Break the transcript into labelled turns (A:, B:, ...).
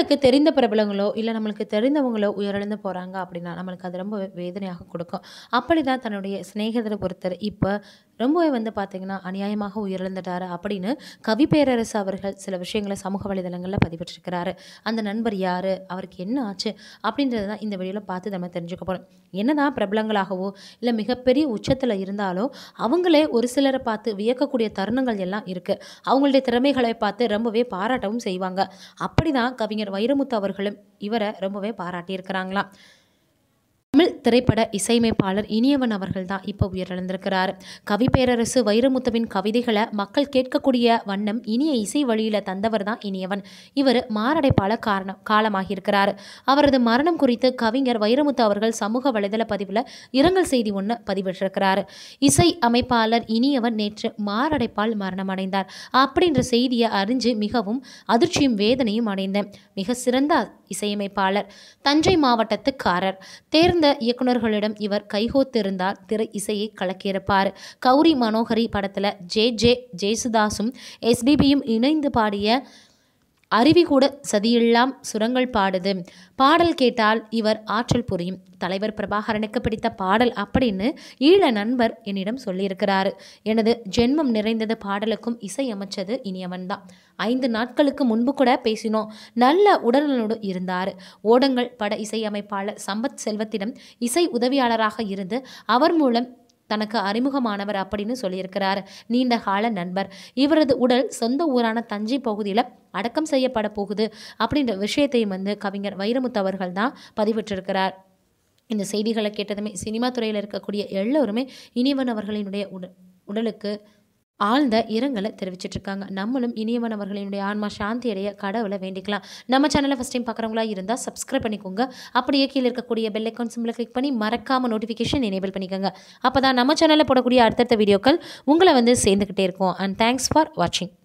A: நம்மளுக்கு தெரிந்த பிரபலங்களோ, இல்ல நம்மளுக்கு தெரிந்தவங்களோ உயிரிழந்து போறாங்க அப்படின்னா, நம்மளுக்கு அது ரொம்ப வேதனையாக கொடுக்கும். அப்படிதான் தன்னுடைய சிநேகிதர் ஒருத்தர் இப்ப ரொம்பவே வந்து பார்த்தீங்கன்னா, அநியாயமாக உயிரிழந்துட்டாரு அப்படின்னு கவி பேரரசு அவர்கள் சில விஷயங்கள சமூக வலைதளங்கள்ல பதிவிட்டிருக்கிறாரு. அந்த நண்பர் யாரு? அவருக்கு என்ன ஆச்சு? அப்படின்றத தான் இந்த வீடியோல பார்த்து நம்ம தெரிஞ்சுக்க போறோம். என்னதான் பிரபலங்களாகவோ, இல்ல மிகப்பெரிய உச்சத்துல இருந்தாலும், அவங்களே ஒரு சிலர பார்த்து வியக்கக்கூடிய தருணங்கள் எல்லாம் இருக்கு. அவங்களுடைய திறமைகளை பார்த்து ரொம்பவே பாராட்டவும் செய்வாங்க. அப்படிதான் கவிஞர் வைரமுத்து அவர்களும் இவர ரொம்பவே பாராட்டியிருக்கிறாங்களாம். தமிழ் திரைப்பட இசையமைப்பாளர் இனியவன் அவர்கள் தான் இப்ப உயிரிழந்திருக்கிறாரு. கவி பேரரசு வைரமுத்துவின் கவிதைகள மக்கள் கேட்கக்கூடிய வண்ணம் இனிய இசை வழியில தந்தவர் தான் இனியவன். இவரு மாரடைப்பால காரணம் காலமாகியிருக்கிறாரு. அவரது மரணம் குறித்து கவிஞர் வைரமுத்து அவர்கள் சமூக வலைதள பதிவுல இரங்கல் செய்தி ஒண்ணு பதிவிட்டிருக்கிறாரு. இசை அமைப்பாளர் இனியவன் நேற்று மாரடைப்பால் மரணமடைந்தார். அப்படின்ற செய்திய அறிஞ்சு மிகவும் அதிர்ச்சியும், வேதனையும் அடைந்தேன். மிக சிறந்த இசையமைப்பாளர். தஞ்சை மாவட்டத்துக்காரர். தேர்ந்த இயக்குனர்களிடம் இவர் கைகோத்திருந்தால் திரை இசையை கலக்கியிருப்பார். கௌரி மனோகரி படத்துல ஜே. ஜே. ஜேசுதாசும், எஸ்.பி.பி.யும் இணைந்து பாடிய அருவி கூட சதியெல்லாம் சுரங்கள் பாடுது. பாடல் கேட்டால் இவர் ஆற்றல் புரியும். தலைவர் பிரபாகரனுக்கு பிடித்த பாடல் அப்படின்னு ஈழ நண்பர் என்னிடம் சொல்லியிருக்கிறாரு. எனது ஜென்மம் நிறைந்தது பாடலுக்கும் இசையமைச்சது இனியவன் தான். ஐந்து நாட்களுக்கு முன்பு கூட பேசினோம். நல்ல உடல்நலனோடு இருந்தாரு. ஓடங்கள் பட இசையமைப்பாளர் சம்பத் செல்வத்திடம் இசை உதவியாளராக இருந்து, அவர் மூலம் தனக்கு அறிமுகமானவர் அப்படின்னு சொல்லியிருக்கிறாரு. நீண்ட கால நண்பர். இவரது உடல் சொந்த ஊரான தஞ்சை பகுதியில அடக்கம் செய்யப்பட போகுது அப்படின்ற விஷயத்தையும் வந்து கவிஞர் வைரமுத்து அவர்கள் தான் பதிவிட்டிருக்கிறார். இந்த செய்திகள கேட்டதுமே சினிமா துறையில இருக்கக்கூடிய எல்லோருமே இனியவன் அவர்களினுடைய உட உடலுக்கு ஆழ்ந்த இரங்கல தெரிவிச்சிட்டு இருக்காங்க. நம்மளும் இனியவன் அவர்களினுடைய ஆன்மா சாந்தி அடைய கடவுள வேண்டிக்கலாம். நம்ம சேனல ஃபர்ஸ்ட் டைம் பார்க்குறவங்களா இருந்தா சப்ஸ்கிரைப் பண்ணிக்கோங்க. அப்படியே கீழ இருக்கக்கூடிய பெல் ஐகான் சிம்பல கிளிக் பண்ணி மறக்காம நோட்டிஃபிகேஷன் எனேபிள் பண்ணிக்கோங்க. அப்பதான் நம்ம சேனல்ல போடக்கூடிய அடுத்தடுத்த வீடியோக்கள் உங்கள வந்து சேர்ந்துகிட்டே இருக்கும். அண்ட் தேங்க்ஸ் ஃபார் வாட்சிங்.